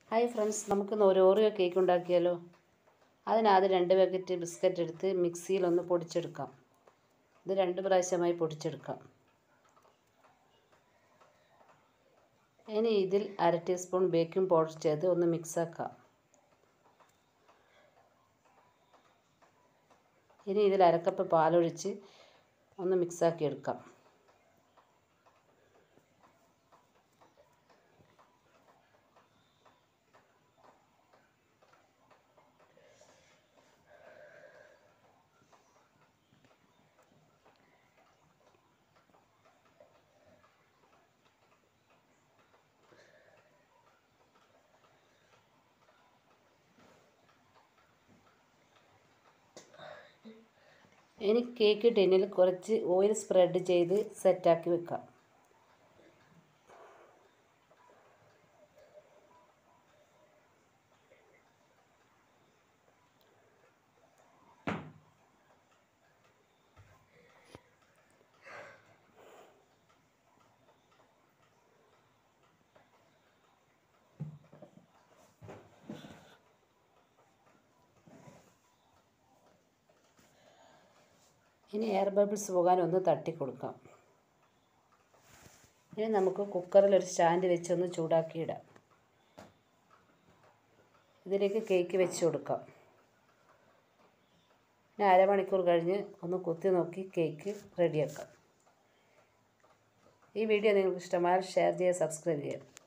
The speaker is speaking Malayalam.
ഹായ് ഫ്രണ്ട്സ് നമുക്കിന്ന് ഒരു ഓറിയോ കേക്ക് ഉണ്ടാക്കിയാലോ അതിനാദ്യം രണ്ട് പാക്കറ്റ് ബിസ്ക്കറ്റ് എടുത്ത് മിക്സിയിലൊന്ന് പൊടിച്ചെടുക്കാം ഇത് രണ്ട് പ്രാവശ്യമായി പൊടിച്ചെടുക്കാം ഇനി ഇതിൽ അര ടീസ്പൂൺ ബേക്കിംഗ് പൗഡർ ചേർത്ത് ഒന്ന് മിക്സാക്കാം ഇനി ഇതിൽ അരക്കപ്പ് പാലൊഴിച്ച് ഒന്ന് മിക്സാക്കി എടുക്കാം ഇനി കേക്ക് ടിന്നിൽ കുറച്ച് ഓയിൽ സ്പ്രെഡ് ചെയ്ത് സെറ്റാക്കി വെക്കാം ഇനി എയർ ബബിൾസ് പോകാൻ ഒന്ന് തട്ടി കൊടുക്കാം ഇനി നമുക്ക് കുക്കറിൽ ഒരു സ്റ്റാൻഡ് വെച്ച് ഒന്ന് ചൂടാക്കിയിടാം ഇതിലേക്ക് കേക്ക് വെച്ച് കൊടുക്കാം ഇനി അരമണിക്കൂർ കഴിഞ്ഞ് ഒന്ന് കുത്തി നോക്കി കേക്ക് റെഡിയാക്കാം ഈ വീഡിയോ നിങ്ങൾക്ക് ഇഷ്ടമായാൽ ഷെയർ ചെയ്യുക സബ്സ്ക്രൈബ് ചെയ്യുക